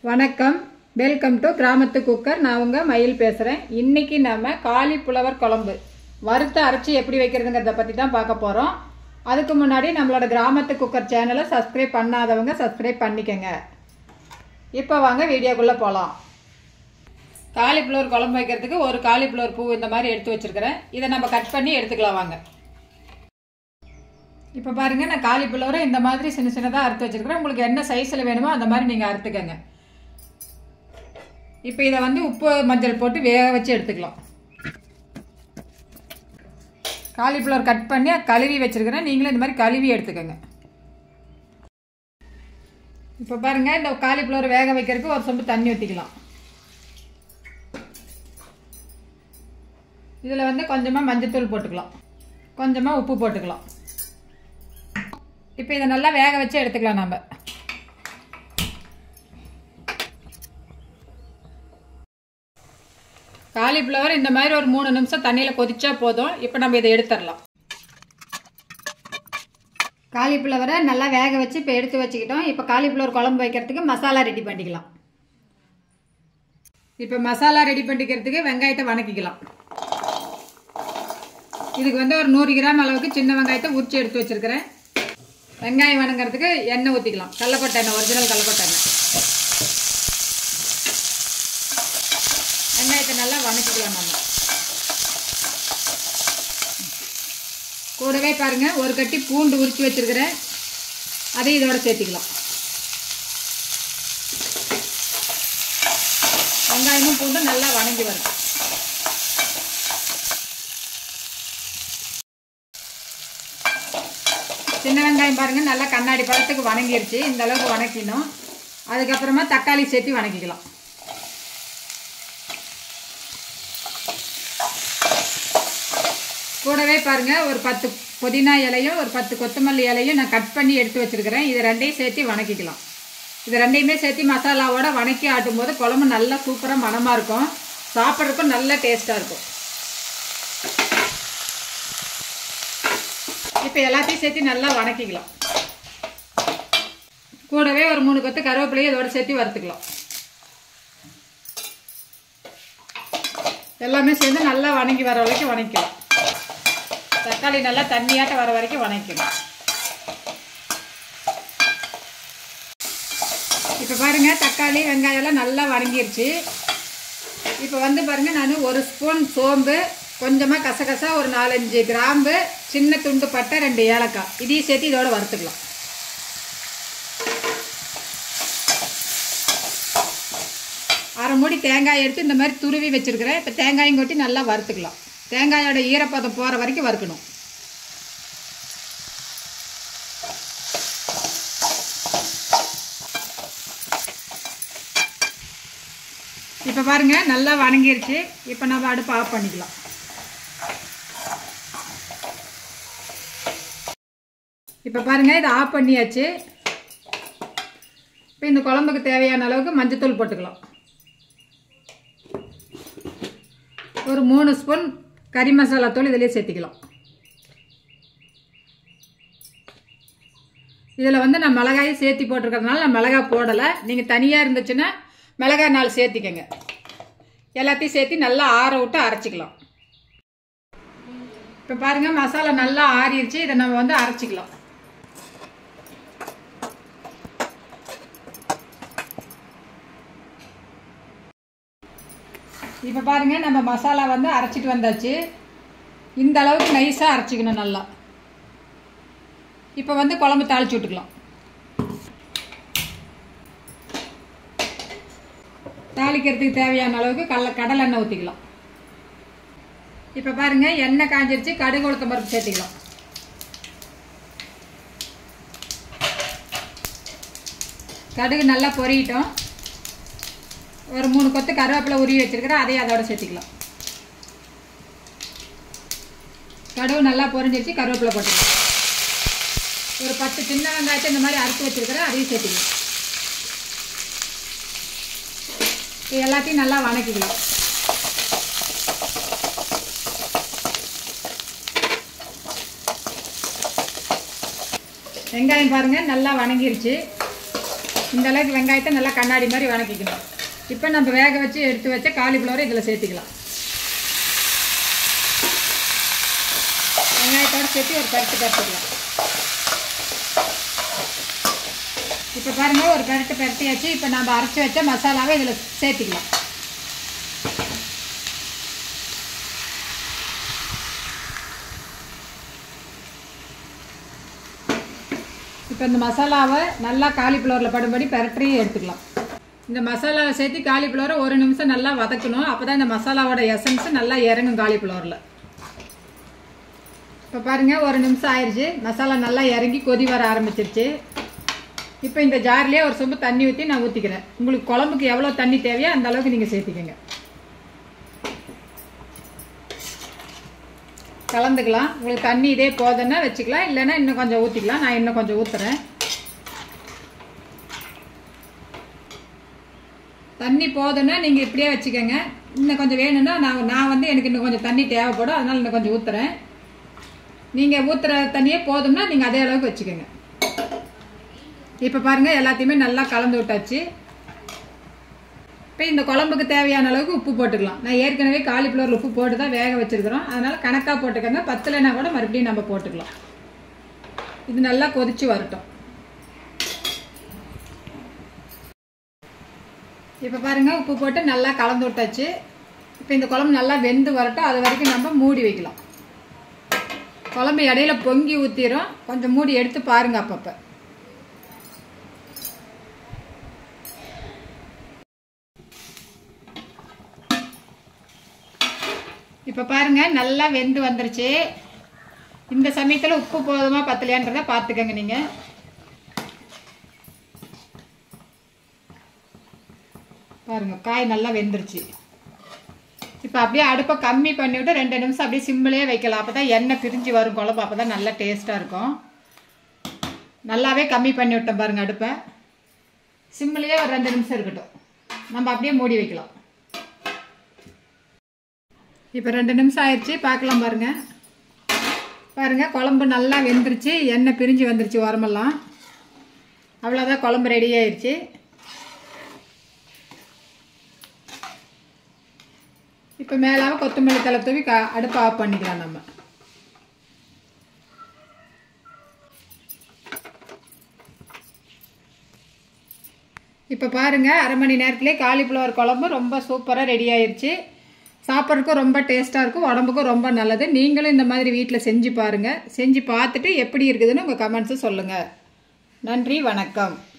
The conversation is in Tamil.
வணக்கம் வெல்கம் டு கிராமத்து குக்கர் நான் உங்க மயில் பேசுகிறேன் இன்னைக்கு நம்ம காலிஃப்ளவர் குழம்பு வறுத்து அரைச்சி எப்படி வைக்கிறதுங்கிறத பற்றி தான் பார்க்க போகிறோம் அதுக்கு முன்னாடி நம்மளோட கிராமத்து குக்கர் சேனலை சப்ஸ்கிரைப் பண்ணாதவங்க சப்ஸ்கிரைப் பண்ணிக்கங்க இப்போ வாங்க வீடியோக்குள்ளே போகலாம் காலிஃப்ளவர் குழம்பு வைக்கிறதுக்கு ஒரு காலிஃப்ளவர் பூ இந்த மாதிரி எடுத்து வச்சிருக்கிறேன் இதை நம்ம கட் பண்ணி எடுத்துக்கலாம் வாங்க இப்போ பாருங்க நான் காலிஃப்ளவரை இந்த மாதிரி சின்ன சின்னதாக அறுத்து வச்சிருக்கிறேன் உங்களுக்கு என்ன சைஸில் வேணுமோ அந்த மாதிரி நீங்கள் அறுத்துக்கங்க இப்போ இதை வந்து உப்பு மஞ்சள் போட்டு வேக வச்சு எடுத்துக்கலாம் காலிஃப்ளவர் கட் பண்ணி கழுவி வச்சிருக்கிறேன் நீங்களும் இந்த மாதிரி கழுவி எடுத்துக்கோங்க இப்போ பாருங்க இந்த காலிஃப்ளவர் வேக வைக்கிறதுக்கு ஒரு சொம்பு தண்ணி ஊற்றிக்கலாம் இதில் வந்து கொஞ்சமாக மஞ்சத்தூள் போட்டுக்கலாம் கொஞ்சமாக உப்பு போட்டுக்கலாம் இப்போ இதை நல்லா வேக வச்சு எடுத்துக்கலாம் நம்ம காலிஃப்ளவர் இந்த மாதிரி ஒரு மூணு நிமிஷம் தண்ணியில் கொதிச்சா போதும் இப்போ நம்ம இதை எடுத்துடலாம் காலிஃப்ளவரை நல்லா வேக வச்சு இப்போ எடுத்து வச்சுக்கிட்டோம் இப்போ காலிஃப்ளவர் குழம்பு வைக்கிறதுக்கு மசாலா ரெடி பண்ணிக்கலாம் இப்போ மசாலா ரெடி பண்ணிக்கிறதுக்கு வெங்காயத்தை வணக்கிக்கலாம் இதுக்கு வந்து ஒரு நூறு கிராம் அளவுக்கு சின்ன வெங்காயத்தை உரிச்சு எடுத்து வச்சிருக்கிறேன் வெங்காயம் வணங்குறதுக்கு எண்ணெய் ஊற்றிக்கலாம் கடலக்கொட்டை எண்ணெய் ஒரிஜினல் கடலக்கொட்டை எண்ணெய் வெங்காயத்தை நல்லா வணக்கிக்கலாம் நம்ம கூடவே பாருங்க ஒரு கட்டி பூண்டு உரிச்சு வச்சிருக்கிறேன் அதையும் இதோட சேர்த்திக்கலாம் வெங்காயமும் பூண்டும் நல்லா வணங்கி வரும் சின்ன வெங்காயம் பாருங்க நல்லா கண்ணாடி பழத்துக்கு வணங்கிருச்சு இந்த அளவுக்கு வணக்கினோம் அதுக்கப்புறமா தக்காளி சேர்த்து வணக்கிக்கலாம் கூடவே பாருங்க ஒரு பத்து புதினா இலையும் ஒரு பத்து கொத்தமல்லி இலையும் நான் கட் பண்ணி எடுத்து வச்சிருக்கிறேன் இது ரெண்டையும் சேர்த்து வணக்கிக்கலாம் இது ரெண்டையுமே சேர்த்து மசாலாவோட வணக்கி ஆட்டும் போது குழம்பு நல்லா சூப்பராக மணமாக இருக்கும் சாப்பிட்றதுக்கும் நல்ல டேஸ்ட்டாக இருக்கும் இப்போ எல்லாத்தையும் சேர்த்து நல்லா வணக்கிக்கலாம் கூடவே ஒரு மூணு கொத்து கருவேப்பிலையும் இதோட சேர்த்து வறுத்துக்கலாம் எல்லாமே சேர்ந்து நல்லா வணங்கி வர வரைக்கும் வணக்கலாம் தக்காளி நல்லா தண்ணியாட்ட வர வரைக்கும் வணக்கணும் இப்போ பாருங்க தக்காளி வெங்காயம் எல்லாம் நல்லா வணங்கிருச்சு இப்போ வந்து பாருங்க நான் ஒரு ஸ்பூன் சோம்பு கொஞ்சமாக கசகசா ஒரு நாலஞ்சு கிராம்பு சின்ன துண்டு பட்டை ரெண்டு ஏலக்காய் இதையும் சேர்த்து இதோட வறுத்துக்கலாம் அரை மூடி தேங்காய் எடுத்து இந்த மாதிரி துருவி வச்சுருக்கிறேன் இப்போ தேங்காயும் கொட்டி நல்லா வறுத்துக்கலாம் தேங்காயோட ஈரப்பதம் போகிற வரைக்கும் வறுக்கணும் இப்போ பாருங்க நல்லா வணங்கிருச்சு இப்போ நம்ம அடுப்பு ஆஃப் பண்ணிக்கலாம் இப்போ பாருங்க இதை ஆஃப் பண்ணியாச்சு இப்போ இந்த குழம்புக்கு தேவையான அளவுக்கு மஞ்சத்தூள் போட்டுக்கலாம் ஒரு மூணு ஸ்பூன் கறி மசாலா தூள் இதிலே சேர்த்திக்கலாம் இதில் வந்து நான் மிளகாயும் சேர்த்தி போட்டிருக்கிறதுனால நான் மிளகாய் போடலை நீங்கள் தனியாக இருந்துச்சுன்னா மிளகாய் நாலு சேர்த்திக்கங்க எல்லாத்தையும் சேர்த்து நல்லா ஆற விட்டு அரைச்சிக்கலாம் இப்போ பாருங்கள் மசாலா நல்லா ஆறிடுச்சு இதை நம்ம வந்து அரைச்சிக்கலாம் இப்போ பாருங்க நம்ம மசாலா வந்து அரைச்சிட்டு வந்தாச்சு இந்த அளவுக்கு நைஸாக அரைச்சிக்கணும் நல்லா இப்போ வந்து குழம்பு தாளிச்சு விட்டுக்கலாம் தாளிக்கிறதுக்கு தேவையான அளவுக்கு கடல கடலை எண்ணெய் ஊற்றிக்கலாம் இப்போ பாருங்க எண்ணெய் காஞ்சிருச்சு கடுகு உளுத்த பருப்பு சேர்த்திக்கலாம் கடுகு நல்லா பொரியட்டும் ஒரு மூணு கொத்து கருவேப்பிலை உருவி வச்சிருக்கிறேன் அதையும் அதோட சேர்த்திக்கலாம் கடுகு நல்லா பொரிஞ்சிருச்சு கருவேப்பிலை போட்டுக்கலாம் ஒரு பத்து சின்ன வெங்காயத்தை இந்த மாதிரி அறுத்து வச்சிருக்கிறேன் அதையும் சேர்த்திக்கலாம் இது எல்லாத்தையும் நல்லா வணக்கிக்கலாம் வெங்காயம் பாருங்க நல்லா வணங்கிருச்சு இந்த அளவுக்கு வெங்காயத்தை நல்லா கண்ணாடி மாதிரி வணக்கிக்கணும் இப்போ நம்ம வேக வச்சு எடுத்து வச்ச காலிஃப்ளவரை இதில் சேர்த்திக்கலாம் வெங்காயத்தோடு சேர்த்து ஒரு பருத்து பருத்துக்கலாம் இப்போ பாருங்கள் ஒரு பருத்து பருத்தியாச்சு இப்போ நம்ம அரைச்சி வச்ச மசாலாவை இதில் சேர்த்திக்கலாம் இப்போ இந்த மசாலாவை நல்லா காலிஃப்ளவரில் படும்படி பரட்டி எடுத்துக்கலாம் இந்த மசாலாவை சேர்த்து காலிஃப்ளவரை ஒரு நிமிஷம் நல்லா வதக்கணும் அப்போ தான் இந்த மசாலாவோட எசன்ஸ் நல்லா இறங்கும் காலிஃப்ளவரில் இப்போ பாருங்கள் ஒரு நிமிஷம் ஆயிடுச்சு மசாலா நல்லா இறங்கி கொதி வர ஆரம்பிச்சிருச்சு இப்போ இந்த ஜார்லேயே ஒரு சொம்பு தண்ணி ஊற்றி நான் ஊற்றிக்கிறேன் உங்களுக்கு குழம்புக்கு எவ்வளோ தண்ணி தேவையோ அந்த அளவுக்கு நீங்கள் சேர்த்திக்கங்க கலந்துக்கலாம் உங்களுக்கு தண்ணி இதே போதுன்னா வச்சுக்கலாம் இல்லைன்னா இன்னும் கொஞ்சம் ஊற்றிக்கலாம் நான் இன்னும் கொஞ்சம் ஊற்றுறேன் தண்ணி போதுன்னா நீங்கள் இப்படியே வச்சுக்கோங்க இன்னும் கொஞ்சம் வேணும்னா நான் நான் வந்து எனக்கு இன்னும் கொஞ்சம் தண்ணி தேவைப்படும் அதனால் இன்னும் கொஞ்சம் ஊற்றுறேன் நீங்கள் ஊற்றுற தண்ணியே போதும்னா நீங்கள் அதே அளவுக்கு வச்சுக்கோங்க இப்போ பாருங்கள் எல்லாத்தையுமே நல்லா கலந்து விட்டாச்சு இப்போ இந்த குழம்புக்கு தேவையான அளவுக்கு உப்பு போட்டுக்கலாம் நான் ஏற்கனவே காலிஃப்ளவர் உப்பு போட்டு தான் வேக வச்சுருக்கிறோம் அதனால் கணக்காக போட்டுக்கோங்க பத்தலைனா கூட மறுபடியும் நம்ம போட்டுக்கலாம் இது நல்லா கொதிச்சு வரட்டும் இப்போ பாருங்கள் உப்பு போட்டு நல்லா கலந்து விட்டாச்சு இப்போ இந்த குழம்பு நல்லா வெந்து வரட்டும் அது வரைக்கும் நம்ம மூடி வைக்கலாம் குழம்பு இடையில பொங்கி ஊற்றிடும் கொஞ்சம் மூடி எடுத்து பாருங்க அப்பப்போ இப்போ பாருங்க நல்லா வெந்து வந்துருச்சு இந்த சமயத்தில் உப்பு போதுமா பத்தலையான்றதை பார்த்துக்கங்க நீங்கள் பாருங்க காய் நல்லா வெந்துருச்சு இப்போ அப்படியே அடுப்பை கம்மி பண்ணிவிட்டு ரெண்டு நிமிஷம் அப்படியே சிம்மிலே வைக்கலாம் அப்போ தான் எண்ணெய் பிரிஞ்சு வரும் குழம்பு அப்போ தான் நல்லா டேஸ்ட்டாக இருக்கும் நல்லாவே கம்மி பண்ணி விட்டோம் பாருங்கள் அடுப்பை சிம்மிலேயே ஒரு ரெண்டு நிமிஷம் இருக்கட்டும் நம்ம அப்படியே மூடி வைக்கலாம் இப்போ ரெண்டு நிமிஷம் ஆயிடுச்சு பார்க்கலாம் பாருங்கள் பாருங்கள் குழம்பு நல்லா வெந்துருச்சு எண்ணெய் பிரிஞ்சு வந்துருச்சு உரமெல்லாம் அவ்வளோதான் குழம்பு ரெடி ஆயிடுச்சு இப்போ மேலாக கொத்தமல்லி தலை தூவி க அடுப்பை ஆஃப் பண்ணிக்கலாம் நம்ம இப்போ பாருங்கள் அரை மணி நேரத்துலேயே காலிஃப்ளவர் குழம்பு ரொம்ப சூப்பராக ரெடி ஆயிடுச்சு சாப்பிட்றதுக்கும் ரொம்ப டேஸ்ட்டாக இருக்கும் உடம்புக்கும் ரொம்ப நல்லது நீங்களும் இந்த மாதிரி வீட்டில் செஞ்சு பாருங்கள் செஞ்சு பார்த்துட்டு எப்படி இருக்குதுன்னு உங்கள் கமெண்ட்ஸை சொல்லுங்கள் நன்றி வணக்கம்